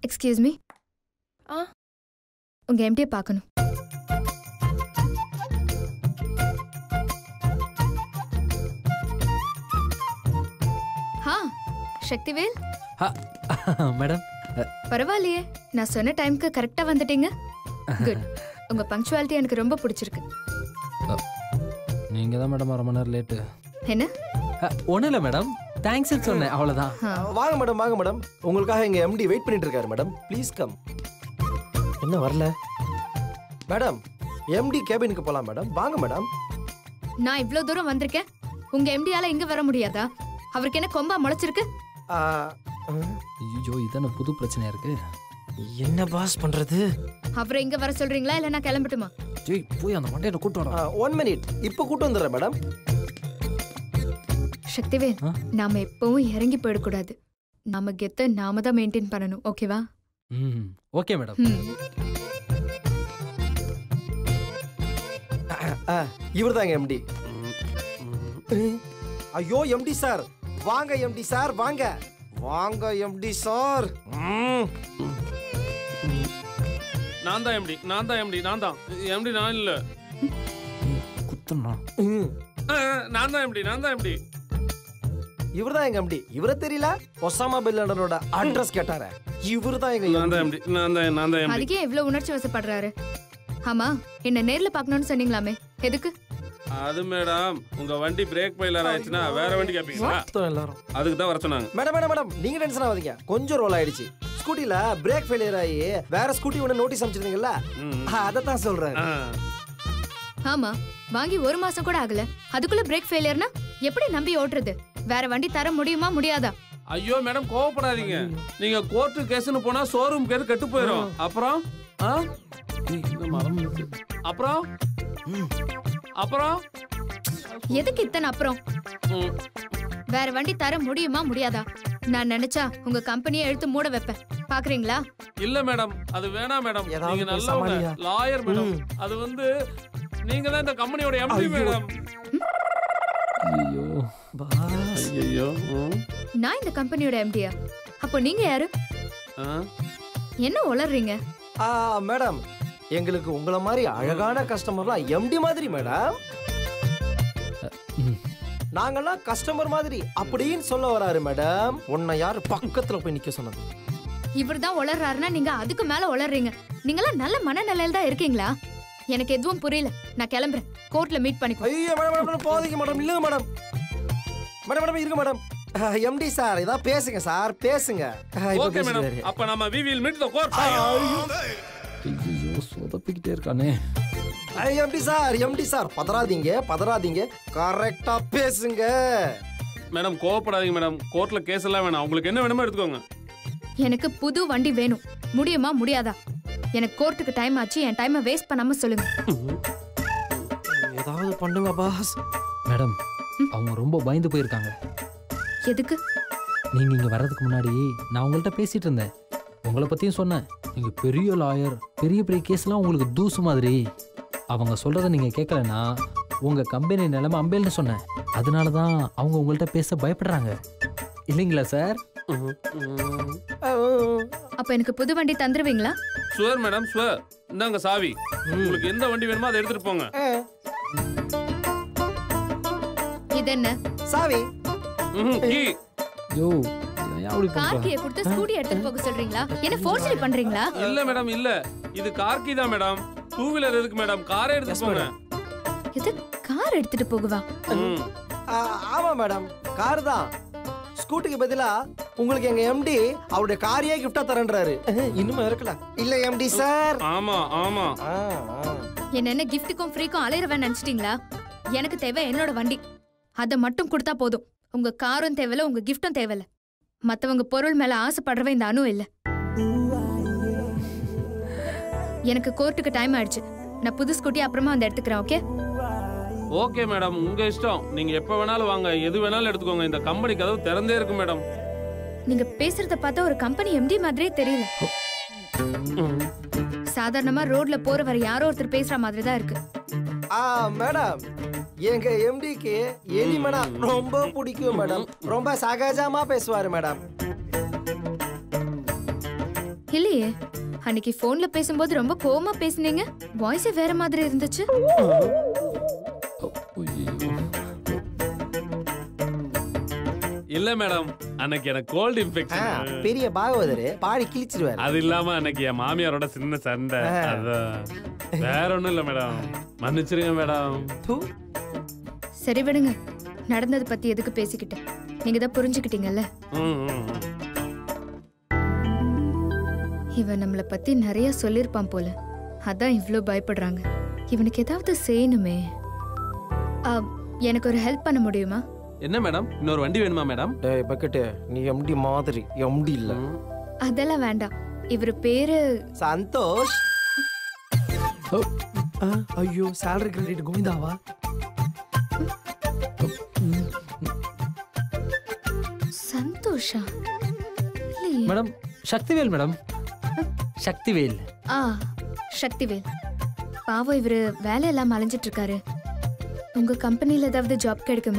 Excuse me ஆ. உங்க எம்டியை பார்க்கணும் ஹா சக்திவேல் மேடம் பரவாயில்லையே நான் சொன்ன டைம்க்கு கரெக்டா வந்துட்டீங்க குட் உங்க பங்க்சுவாலிட்டி எனக்கு ரொம்ப பிடிச்சிருக்கு நீங்கள் தான் மேடம் அரை மணி நேரம் லேட்டு என்ன ஒன்றும் இல்லை மேடம் தேங்க்ஸ்ன்னு சொன்னேன் அவ்வளோதான் ஆ, வாங்க மேடம் வாங்க மேடம் உங்களுக்காக எங்க எம்டி வெயிட் பண்ணிட்டு இருக்காரு மேடம் ப்ளீஸ் கம் என்ன வரல மேடம் எம்டி கேபினுக்கு போலாம் மேடம் வாங்க மேடம் நான் இவ்ளோ தூரம் வந்திருக்கேன் உங்க எம்டியால இங்க வர முடியாதா அவருக்கு என்ன கொம்பா முளைச்சிருக்கு ஆ, ஆ, ஐயோ இதான புது பிரச்சனையா இருக்கு என்ன பாஸ் பண்றது அவரை இங்க வர சொல்றீங்களா இல்ல நான் கிளம்பட்டுமா ஜெய் போய் அந்த மண்டையில கூட்டு வரோம் ஒன் மினிட் இப்போ கூட்டு வந்துடுறேன் மேடம் சக்திவேல் ஆ? நாம எப்பவும் இறங்கி போயிடக்கூடாது நாம கெத்த நாம தான் மெயின்டைன் பண்ணணும் ஓகேவா ம் ஓகே மேடம் ம் இவர் தான் எம்டி ஐயோ எம்டி சார் வாங்க எம்டி சார் வாங்க வாங்க எம்டி சார் ம். நான் தான் எம்டி நான் தான் எம்டி நான் தான் எம்டி நான் இல்ல குத்துனா ம். நான் தான் எம்டி நான் தான் எம்டி இவர் தான் எங்க எம்டி இவரை தெரியல ஒசாமா பின் லாடனோட அட்ரஸ் கேட்டாரு இவர் தான் எங்க நான் தான் MD. எம்டி நான் தான் நான் தான் எம்டி அதுக்கே இவ்ளோ உணர்ச்சி வசப்படுறாரு ஆமா என்ன நேர்ல பார்க்கணும்னு சொன்னீங்களாமே எதுக்கு அது மேடம் உங்க வண்டி பிரேக் ஃபெயிலியர் ஆயிடுச்சுன்னா வேற வண்டி கேப்பீங்களா மொத்தம் எல்லாரும் அதுக்கு தான் வர சொன்னாங்க மேடம் மேடம் மேடம் நீங்க டென்ஷன் ஆகாதீங்க கொஞ்சம் ரோல் ஆயிடுச்சு ஸ்கூட்டில பிரேக் ஃபெயிலியர் ஆகி வேற ஸ்கூட்டி ஒன்று நோட்டீஸ் அமைச்சிருந்தீங்கல்ல ம். அதை தான் சொல்றேன் ஆ. ஆமா வாங்கி ஒரு மாசம் கூட ஆகல அதுக்குள்ள பிரேக் ஃபெயிலியர்னா எப்படி நம்பி ஓட்டுறது வேற வண்டி தர முடியுமா முடியாதா ஐயோ மேடம் கோவப்படாதீங்க நீங்க கோர்ட்டு கேஸ்னு போனா ஷோரூம் கேரு கெட்டு போயிடும் அப்புறம் ஆ? இந்த மரம் இருக்கு. அப்புறம் அப்புறம் எதுக்கு இத்தனை அப்புறம் ம். வேற வண்டி தர முடியுமா முடியாதா நான் நினைச்சா உங்க கம்பெனியை எடுத்து மூட வைப்பேன் பாக்குறீங்களா இல்ல மேடம் அது வேணாம் மேடம் ஏதாவது நீங்க பேசாம நல்லவங்க இல்லையா? லாயர் மேடம் ம். அது வந்து நீங்க தான் இந்த கம்பெனியோட எம்டி ஐயோ. மேடம் ஐயோ பாஸ் ஐயோ நான் இந்த கம்பெனியோட எம்டியா அப்போ நீங்க யாரு ஆ என்ன உளறீங்க ஆ மேடம் எங்களுக்கு உங்களை மாதிரி அழகான கஸ்டமர்லாம் எம்டி மாதிரி மேடம் ம். நாங்கெல்லாம் கஸ்டமர் மாதிரி அப்படின்னு சொல்ல வராரு மேடம் உன்னை யார் பக்கத்துல போய் நிக்க சொன்னது இவர் தான் உளறாருன்னா நீங்க அதுக்கு மேல உளறீங்க நீங்களாம் நல்ல மனநிலையில தான் இருக்கீங்களா எனக்கு எதுவும் புரியல நான் கிளம்புறேன் கோர்ட்ல மீட் பண்ணிக்கோ ஐயோ மேடம் மேடம், மேடம் போதீங்க மேடம் இல்லைங்க மேடம் மேடம் மேடம் இருங்க மேடம் எம்டி சார் ஏதாவது பேசுங்க சார் பேசுங்க அஹ், இப்ப ஓகே மேடம் பேசிக்கிறாரு. அப்ப நம்ம we will meet the court ஐயோ சொதப்பிக்கிட்டே இருக்கானே எம்டி சார் எம்டி சார் பதறாதீங்க பதறாதீங்க கரெக்டா பேசுங்க மேடம் கோவப்படாதீங்க மேடம் கோர்ட்ல கேஸ் எல்லாம் வேணாம் உங்களுக்கு என்ன வேணுமோ எடுத்துக்கோங்க எனக்கு புது வண்டி வேணும் முடியுமா முடியாதா எனக்கு கோர்ட்டுக்கு டைம் ஆச்சு என் டைமை வேஸ்ட் பண்ணாம சொல்லுங்க ஏதாவது பண்ணுங்க பாஸ் மேடம் அவங்க ரொம்ப பயந்து போயிருக்காங்க எதுக்கு நீங்க இங்க வர்றதுக்கு முன்னாடி நான் உங்கள்கிட்ட பேசிட்டு இருந்தேன் உங்களை பத்தியும் சொன்னேன் நீங்க பெரிய லாயர் பெரிய பெரிய கேஸ்லாம் உங்களுக்கு தூசு மாதிரி அவங்க சொல்றதை நீங்க கேட்கலன்னா உங்க கம்பெனி நிலைமை அம்பேல்னு சொன்னேன் அதனால தான் அவங்க உங்கள்கிட்ட பேச பயப்படுறாங்க இல்லைங்களா சார் அப்ப எனக்கு புது வண்டி தந்துருவீங்களா சுவர் மேடம் சுவர் இந்தாங்க சாவி உங்களுக்கு எந்த வண்டி வேணுமோ அதை எடுத்துட்டு போங்க இது என்ன சாவி ம்ஹும், கீ யோ ஏன் அப்படி கார் பண்ற கீயை கொடுத்து ஸ்கூட்டி எடுத்துட்டு போக சொல்றீங்களா என்ன ஃபோர்ஜரி பண்றீங்களா இல்ல மேடம் இல்ல இது கார் கீ தான் மேடம் டூ வீலர் எதுக்கு மேடம் காரே எடுத்து போங்க இது கார் எடுத்துட்டு போகுவா ம். ஆ, ஆமா மேடம் கார் தான் ஸ்கூட்டிக்கு பதிலா உங்களுக்கு எங்க எம்டி அவருடைய காரியே கிஃப்டா தரேன்றாரு இன்னும் இருக்கல இல்ல எம்டி சார் ஆமா ஆமா ஆ, ஆ. என்ன என்ன கிஃப்ட்டுக்கும் ஃப்ரீக்கும் அலையிறவன் நினைச்சிட்டீங்களா எனக்கு தேவை என்னோட வண்டி அதை மட்டும் கொடுத்தா போதும் உங்க காரும் தேவையில்ல உங்க கிஃப்ட்டும் தேவையில்ல மத்தவங்க பொருள் மேல ஆசைப்படுறவ இந்த அணு இல்ல எனக்கு கோர்ட்டுக்கு டைம் ஆயிடுச்சு நான் புது ஸ்கூட்டி அப்புறமா வந்து எடுத்துக்கிறேன் ஓகே ஓகே மேடம் உங்க இஷ்டம் நீங்க எப்ப வேணாலும் வாங்க எது வேணாலும் எடுத்துக்கோங்க இந்த கம்பெனி கதவு திறந்தே இருக்கு மேடம் நீங்க பேசுறத பார்த்தா ஒரு கம்பெனி எம்டி மாதிரியே தெரியல சாதாரணமா ரோட்ல போற வர யாரோ ஒருத்தர் பேசுற மாதிரி தான் இருக்கு ஆ மேடம் எங்க எம்டிக்கு எலிமனா ரொம்ப பிடிக்கும் மேடம் ரொம்ப சகஜமா பேசுவாரு மேடம் இல்லையே அன்னைக்கு ஃபோன்ல பேசும்போது ரொம்ப கோவமா பேசுனீங்க வாய்ஸே வேற மாதிரி இருந்துச்சு இல்ல மேடம் அன்னைக்கு எனக்கு கோல்டு ஆ, இன்ஃபெக்ஷன் பெரிய பாகவதரு பாடி கிழிச்சிருவாரு அது இல்லாம அன்னைக்கு என் மாமியாரோட சின்ன சண்டை ஆ. அதான் வேற ஒண்ணும் இல்ல மேடம் மன்னிச்சிருங்க மேடம் தூ. சரி விடுங்க நடந்தது பத்தி எதுக்கு பேசிக்கிட்டு நீங்க தான் புரிஞ்சுக்கிட்டீங்கல்ல ம், ம், ம். இவன் நம்மள பத்தி நிறைய சொல்லியிருப்பான் போல அதான் இவ்ளோ பயப்படுறாங்க இவனுக்கு ஏதாவது செய்யணுமே ஆ, எனக்கு ஒரு ஹெல்ப் பண்ண முடியுமா என்ன மேடம் இன்னொரு வண்டி வேணுமா மேடம் டேய் பக்கெட்டு நீ எம்டி மாதிரி எம்டி இல்ல அதெல்லாம் வேண்டாம் இவர் பேரு சந்தோஷ் ஆ, ஐயோ salary credit கோவிந்தாவா சந்தோஷா இல்லையே. மேடம் சக்திவேல் மேடம் சக்திவேல் ஆ சக்திவேல் பாவம் இவரு வேலை எல்லாம் அலைஞ்சிட்டு இருக்காரு உங்க கம்பெனில ஏதாவது ஜாப் கிடைக்குமா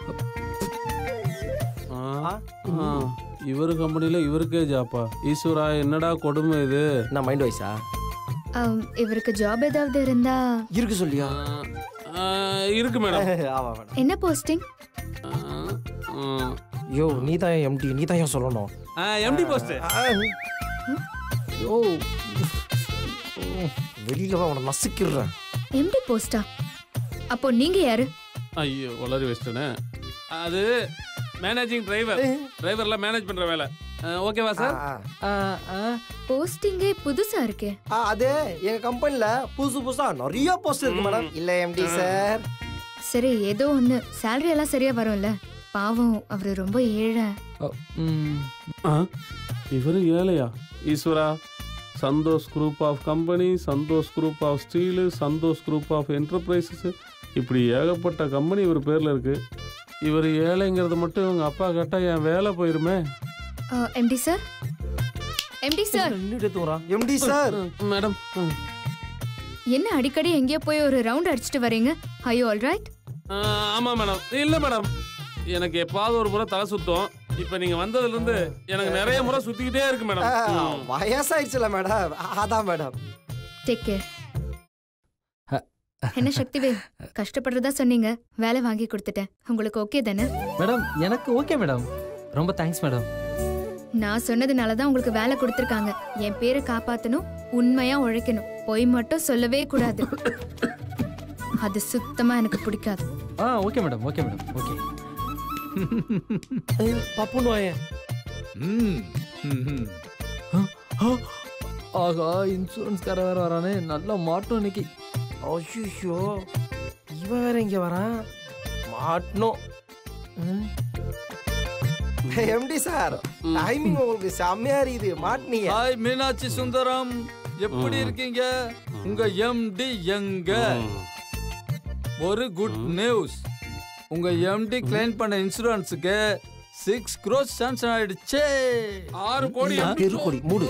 ஆ, ஆ, இவரு கம்பெனில இவருக்கே ஜாப்பா ஈஸ்வரா என்னடா கொடுமை இது நான் மைண்ட் வாய்ஸா ஆம், இவருக்கு ஜாப் ஏதாவது இருந்தா இருக்கு சொல்லியா ஆ, இருக்கு மேடம் ஆமா மேடம் என்ன போஸ்டிங் ஆ, ஆ. யோ நீ தான் எம்டி நீ தான் ஏன் சொல்லணும் ஆ, எம்டி போஸ்ட் யோ வெளியில வா உன நசுக்கிடுறேன் எம்டி போஸ்டா அப்போ நீங்க யாரு ஐயோ வளரி வச்சிட்டேனே அது மேனேஜிங் டிரைவர் டிரைவர்ல மேனேஜ் பண்ற வேலை ஆ, ஓகேவா சார் ஆ, ஆ, ஆ, போஸ்டிங்கே புதுசா இருக்கே ஆ, அது எங்க கம்பெனில புதுசு புதுசா நிறைய போஸ்ட் இருக்கு மேடம் இல்ல எம்டி சார் சரி ஏதோ ஒண்ணு salary எல்லாம் சரியா வரும்ல பாவம் அவரு ரொம்ப ஏழை ஓ, ம், ஆ, இவரு ஏழையா ஈஸ்வரா Santhosh group of company Santhosh group of steel Santhosh group of enterprises இப்படி ஏகப்பட்ட கம்பெனி இவர் பேர்ல இருக்கு இவர் ஏழைங்கிறது மட்டும் இவங்க அப்பா கேட்டா என் வேலை போயிருமே எம்டி சார் எம்டி சார் நின்னுட்டு தூங்குறான் எம்டி சார் மேடம் என்ன அடிக்கடி எங்கேயோ போய் ஒரு ரவுண்ட் அடிச்சுட்டு வரீங்க ஐயோ ஆல் ரைட் ஆமா மேடம் இல்ல மேடம் எனக்கு எப்பாவது ஒரு முறை தலை சுத்தம் இப்ப நீங்க வந்ததுல இருந்து எனக்கு நிறைய முறை சுத்திக்கிட்டே இருக்கு மேடம் ம். வயசாயிடுச்சுல மேடம் அதான் மேடம் டேக் கேர் அ. என்ன சக்திவேல் கஷ்டப்படுறதா சொன்னீங்க வேலை வாங்கி கொடுத்துட்டேன் உங்களுக்கு ஓகே தானே மேடம் எனக்கு ஓகே மேடம் ரொம்ப தேங்க்ஸ் மேடம் நான் சொன்னதுனால தான் உங்களுக்கு வேலை கொடுத்துருக்காங்க என் பேரை காப்பாத்தணும் உண்மையா உழைக்கணும் பொய் மட்டும் சொல்லவே கூடாது அது சுத்தமா எனக்கு பிடிக்காது ஆ okay madam okay madam okay பப்புன்னு வாயேன் ம் ம் ஆகா இன்சூரன்ஸ்கார வேற வரானே நல்லா மாட்டோம் இன்னைக்கு ஐயோ இவன் வேற இங்க வரான் மாட்டணும் எம்டி சார் டைமிங் உங்களுக்கு செம்மையா இருக்குது மாட்டினீங்க ஹாய் மீனாட்சி சுந்தரம் எப்படி இருக்கீங்க உங்க எம்டி எங்க ஒரு குட் நியூஸ் உங்க எம்டி கிளைம் பண்ண இன்சூரன்ஸுக்கு சிக்ஸ் க்ரோஸ் சான்சன் ஆயிடுச்சே ஆறு கோடி பெருக்கொடி மூடு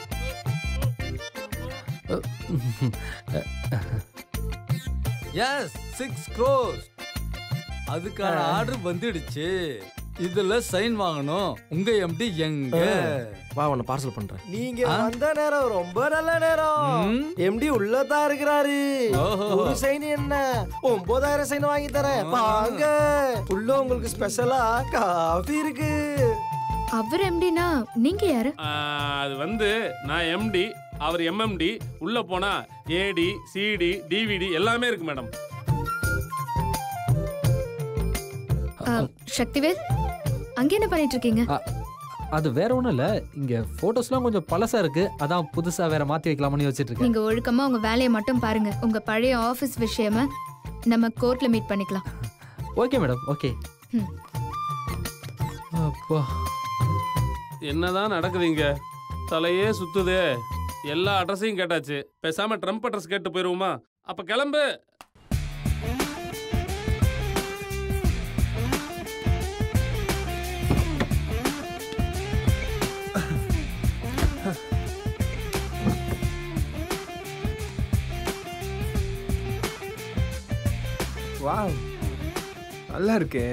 எஸ் சிக்ஸ் க்ரோஸ் அதுக்கான ஆர்டர் வந்துடுச்சு இதுல சைன் வாங்கணும் உங்க எம்டி எங்க வா உன்னை பார்சல் பண்றேன் நீங்க வந்த நேரம் ரொம்ப நல்ல நேரம் ம். எம்டி உள்ளதான் இருக்கிறாரு ஓஹோ. ஒரு சைன் என்ன ஒன்பதாயிரம் சைன் வாங்கி தரேன் வாங்க உள்ள உங்களுக்கு ஸ்பெஷலா காஃபி இருக்கு அவர் எம்டினா நீங்க யாரு அது வந்து நான் எம்டி அவர் எம்எம்டி உள்ள போனா ஏடி சிடி டிவிடி எல்லாமே இருக்கு மேடம் ஆ, சக்திவேல் அங்க என்ன பண்ணிட்டு இருக்கீங்க அ, அது வேற ஒன்றும் இல்லை இங்கே ஃபோட்டோஸ்லாம் கொஞ்சம் பழசா இருக்கு அதான் புதுசாக வேற மாற்றி வைக்கலாம்னு யோசிச்சுட்டு இருக்கேன் நீங்க ஒழுக்கமா உங்க வேலையை மட்டும் பாருங்க உங்க பழைய ஆபீஸ் விஷயமா நம்ம கோர்ட்ல மீட் பண்ணிக்கலாம் ஓகே மேடம் ஓகே ம். அப்பா என்னதான் நடக்குது இங்க தலையே சுத்துதே எல்லா அட்ரஸையும் கேட்டாச்சு பேசாம ட்ரம்ப் அட்ரஸ் கேட்டு போயிருவோமா அப்ப கிளம்பு வாவ் நல்லா இருக்கே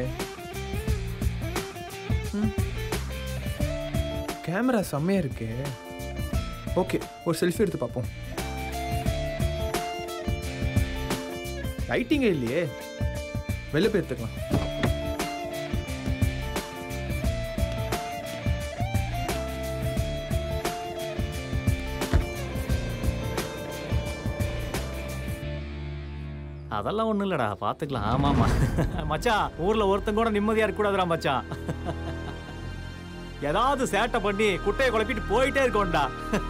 ம். கேமரா செம்மையா இருக்கு ஓகே ஒரு செல்ஃபி எடுத்து பார்ப்போம் லைட்டிங்கே இல்லையே வெளில போய் எடுத்துக்கலாம் அதெல்லாம் ஒன்றும் இல்லைடா பார்த்துக்கலாம் ஆமாம்மா மச்சான் ஊரில் ஒருத்தன் கூட நிம்மதியாக இருக்கக்கூடாதுடா மச்சான் ஏதாவது சேட்டை பண்ணி குட்டையை குழப்பிட்டு போயிட்டே இருக்கோம்டா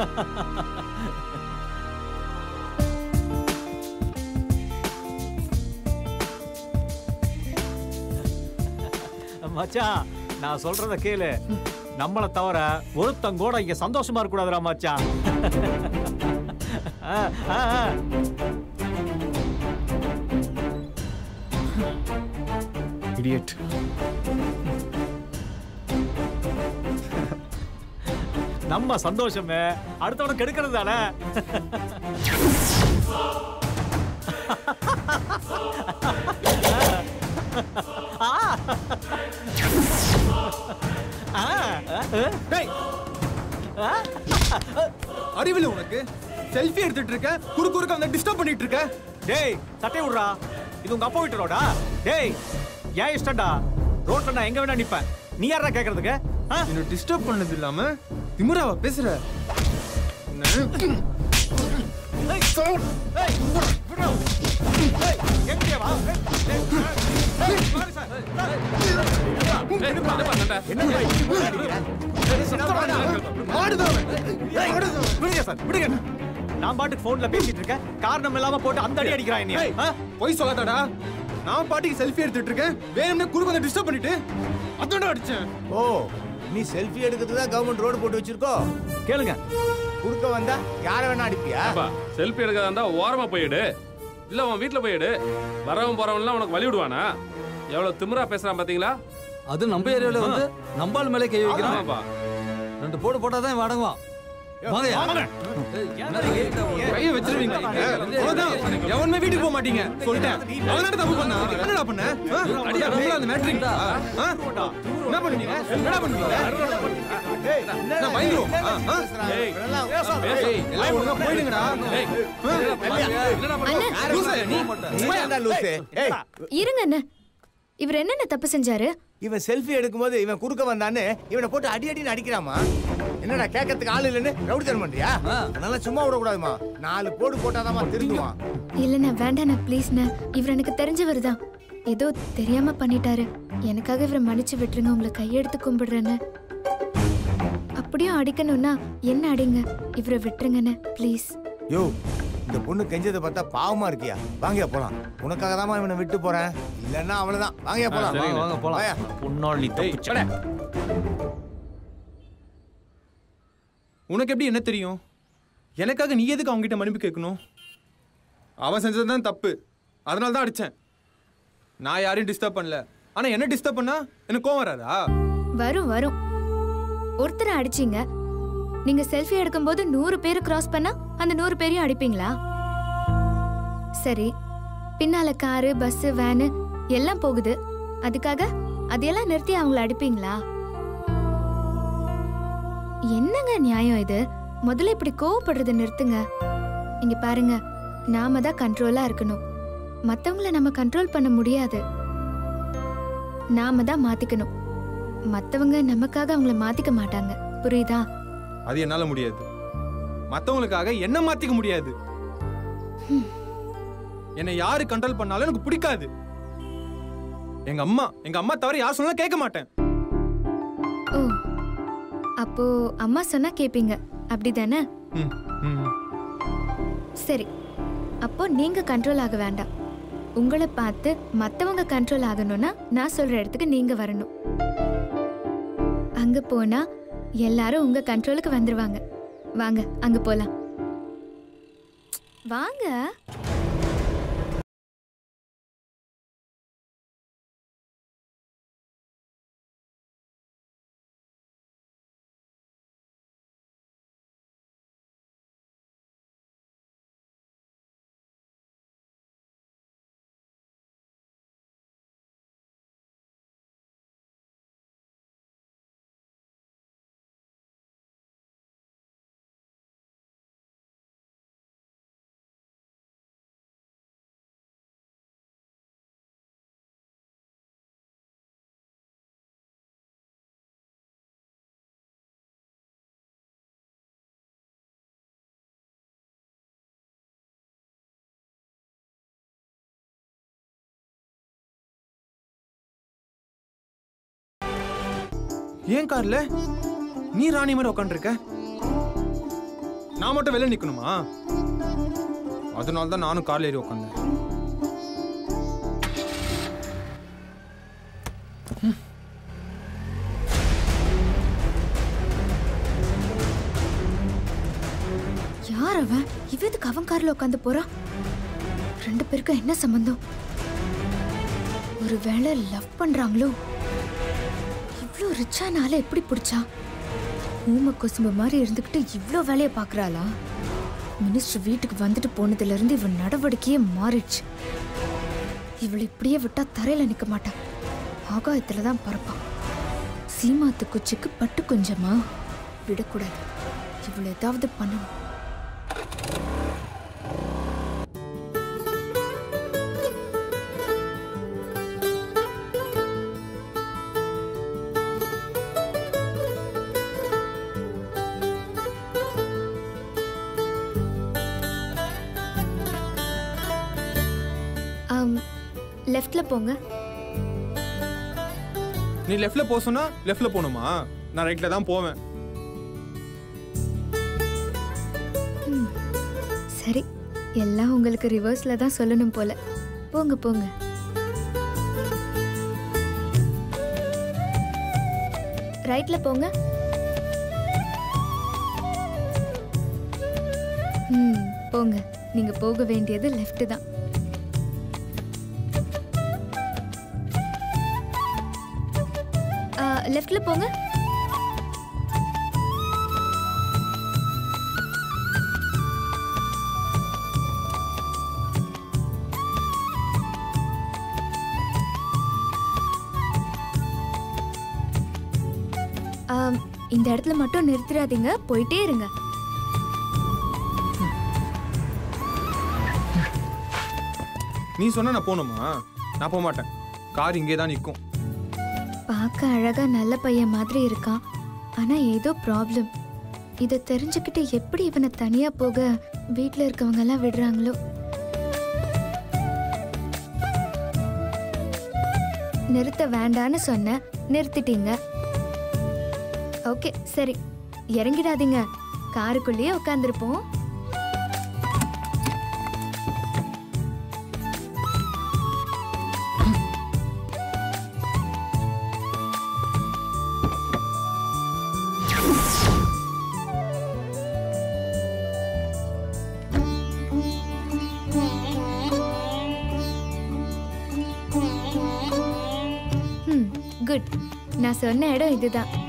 மச்சான் நான் சொல்றத கேளு நம்மளை தவிர ஒருத்தன் கூட இங்க சந்தோஷமா இருக்க கூடாதுடா மச்சான் ஆ, ஆ, ஆ. இடியட் நம்ம சந்தோஷமே அடுத்தவன கெடுக்கிறது தானே டேய் அறிவில் உனக்கு செல்ஃபி எடுத்துட்டு இருக்க குறு குறுக்க வந்து டிஸ்டர்ப் பண்ணிட்டு இருக்க டேய் சட்டை விடுறா இது உங்க அப்பா வீட்டு ரோடா டேய் ஏன் இஷ்டம்டா ரோட்ல நான் எங்க வேணா நிப்பேன் நீ யாரா கேக்குறதுக்கு ஆ? என்ன டிஸ்டர்ப் பண்ணது இல்லாம திமுறாவா பேசுற என்ன? ஏய், ஏய், விட்றா. ஏய், எங்கேயே வா. ஏய், ஏய், ஏய், பாரு சார். என்னடா இப்படி போட்டு அடிக்கிற? மாடுதான் அவன். ஏய், விடுங்க சார் விடுங்க நான் பாட்டுக்கு போன்ல பேசிட்டு இருக்கேன் காரணம் இல்லாம போட்டு அந்த அடி அடிக்கிறான் என்னைய ஏய், ஆ? பொய் சொல்லாதடா நான் பாட்டிக்கு செல்ஃபி எடுத்துட்டு இருக்கேன் வேணும்னே குறுக்க வந்து டிஸ்டர்ப் பண்ணிட்டு அதோட அடிச்சேன் ஓ நீ செல்ஃபி எடுக்கிறதுக்கு தான் கவர்மெண்ட் ரோடு போட்டு வச்சிருக்கோ கேளுங்க குறுக்க வந்தா யாரை வேணா அடிப்பியா செல்ஃபி எடுக்கிறதா இருந்தா ஓரமா போயிடு இல்ல உன் வீட்டுல போயிடு வரவன் போறவன்லாம் உனக்கு வழி விடுவானா எவ்வளவு திமிரா பேசுறான் பாத்தீங்களா அது நம்ம ஏரியாவில் வந்து நம்பால் மேலே கை வைக்கிறான் ஆமாப்பா ரெண்டு போடு போட்டால் தான் அடங்குவான் வாங்க கையை வச்சிருவீங்க அவ்வளவுதான். எவனுமே வீட்டுக்கு போக மாட்டீங்க சொல்லிட்டேன் அவனால தப்பு பண்ணா என்னடா பண்ண ஆ? அடியா உங்கள அந்த மேட்ரிக்டா என்ன பண்ணுவீங்க என்னடா பண்ணுவீங்க நான் பயந்துருவோம் ஆ, ஆ? ஏய், ஏய், எல்லாம் ஒழுங்கா போயிடுங்கடா லூசா நீ நீ தான்டா லூசு ஏய் இருங்க அண்ணா இவர் என்னென்ன தப்பு செஞ்சாரு இவன் செல்ஃபி எடுக்கும்போது இவன் குறுக்க வந்தான்னு இவனை போட்டு அடி அடின்னு அடிக்கிறாமா என்னடா கேட்கறதுக்கு ஆள் இல்லைன்னு ரவுடி தரம் பண்றியா அதனால சும்மா விடக்கூடாதுமா நாலு போடு போட்டாதாம்மா திருந்துவான் இல்லண்ணா வேண்டாண்ணா ப்ளீஸ்ண்ணா இவர் எனக்கு தெரிஞ்சவர் தான் ஏதோ தெரியாம பண்ணிட்டாரு எனக்காக இவரை மன்னிச்சு விட்டுருங்க உங்களை கையெடுத்து கும்பிடுறேன்னு அப்படியும் அடிக்கணும்னா என்ன அடிங்க இவரை விட்டுருங்கண்ணே ப்ளீஸ் யோ இந்த பொண்ணு கெஞ்சதை பார்த்தா பாவமா இருக்கியா வாங்கியா போலாம் உனக்காக தாம்மா இவனை விட்டு போறேன் இல்லன்னா அவ்வளவுதான் வாங்கியா போலாம் சரிங்க. வாங்க போலாம் வாயா. உன்னால் நீ தப்பிச்ச உனக்கு எப்படி என்ன தெரியும் எனக்காக நீ எதுக்கு அவங்ககிட்ட மன்னிப்பு கேட்கணும் அவன் செஞ்சது தான் தப்பு அதனால தான் அடித்தேன் நான் யாரையும் டிஸ்டர்ப் பண்ணல ஆனால் என்ன டிஸ்டர்ப் பண்ணா எனக்கு கோவம் வராதா வரும் வரும் ஒருத்தரை அடிச்சீங்க நீங்க செல்ஃபி எடுக்கும்போது நூறு பேர் கிராஸ் பண்ணா அந்த நூறு பேரையும் அடிப்பீங்களா சரி பின்னால காரு பஸ் வேனு எல்லாம் போகுது அதுக்காக அதையெல்லாம் நிறுத்தி அவங்கள அடிப்பீங்களா என்னங்க நியாயம் இது முதல்ல இப்படி கோவப்படுறதை நிறுத்துங்க இங்க பாருங்க நாம தான் கண்ட்ரோலா இருக்கணும் மத்தவங்கள நம்ம கண்ட்ரோல் பண்ண முடியாது நாம தான் மாத்திக்கணும் மத்தவங்க நமக்காக அவங்கள மாத்திக்க மாட்டாங்க புரியுதா அது என்னால் முடியாது மற்றவங்களுக்காக என்ன மாற்றிக்க முடியாது என்னை யாரு கண்ட்ரோல் பண்ணாலும் எனக்கு பிடிக்காது எங்க அம்மா எங்க அம்மா தவிர யார் சொன்னாலும் கேட்க மாட்டேன் ஓ அப்போ அம்மா சொன்னா கேப்பீங்க அப்படிதானே ம், ம். சரி அப்போ நீங்க கண்ட்ரோல் ஆக வேண்டாம் உங்களை பார்த்து மத்தவங்க கண்ட்ரோல் ஆகணும்னா நான் சொல்ற இடத்துக்கு நீங்க வரணும் அங்க போனா எல்லாரும் உங்க கண்ட்ரோலுக்கு வந்துருவாங்க வாங்க அங்க போலாம் வாங்க ஏன் கார்ல நீ ராணி மாதிரி உட்காந்துருக்க நான் மட்டும் வெளில நிக்கணுமா அதனால தான் நானும் கார்ல ஏறி உட்காந்தேன் யார் அவன் இவ எதுக்கு அவன் கார்ல உட்காந்து போறான் ரெண்டு பேருக்கும் என்ன சம்பந்தம் ஒருவேளை லவ் பண்றாங்களோ இவ்ளோ ரிச்சானால எப்படி பிடிச்சா ஊம கொசும்பு மாதிரி இருந்துக்கிட்டு இவ்ளோ வேலையை பார்க்கறாளா மினிஸ்டர் வீட்டுக்கு வந்துட்டு போனதுல இருந்து இவன் நடவடிக்கையே மாறிடுச்சு இவளை இப்படியே விட்டா தரையில நிக்க மாட்டா ஆகாயத்துல தான் பறப்பான் சீமாத்து குச்சிக்கு பட்டு கொஞ்சமா விடக்கூடாது இவளை ஏதாவது பண்ணணும் லெஃப்ட்ல போங்க நீ லெஃப்ட்ல போக சொன்னா லெஃப்ட்ல போகணுமா நான் ரைட்ல தான் போவேன் சரி எல்லாம் உங்களுக்கு ரிவர்ஸ்ல தான் சொல்லணும் போல போங்க போங்க ரைட்ல போங்க ம் போங்க நீங்க போக வேண்டியது லெஃப்ட் தான் லெஃப்ட்ல போங்க ஆம், இந்த இடத்துல மட்டும் நிறுத்திடாதீங்க போயிட்டே இருங்க நீ சொன்னா நான் போகணுமா நான் போக மாட்டேன் கார் இங்கே தான் நிற்கும் பார்க்க அழகா நல்ல பையன் மாதிரி இருக்கான் ஆனா ஏதோ ப்ராப்ளம் இதை தெரிஞ்சுக்கிட்டு எப்படி இவனை தனியா போக வீட்ல இருக்கவங்க எல்லாம் விடுறாங்களோ நிறுத்த வேண்டான்னு சொன்ன நிறுத்திட்டீங்க ஓகே சரி இறங்கிடாதீங்க காருக்குள்ளேயே உட்காந்துருப்போம் ம் குட் நான் சொன்ன இடம் இதுதான்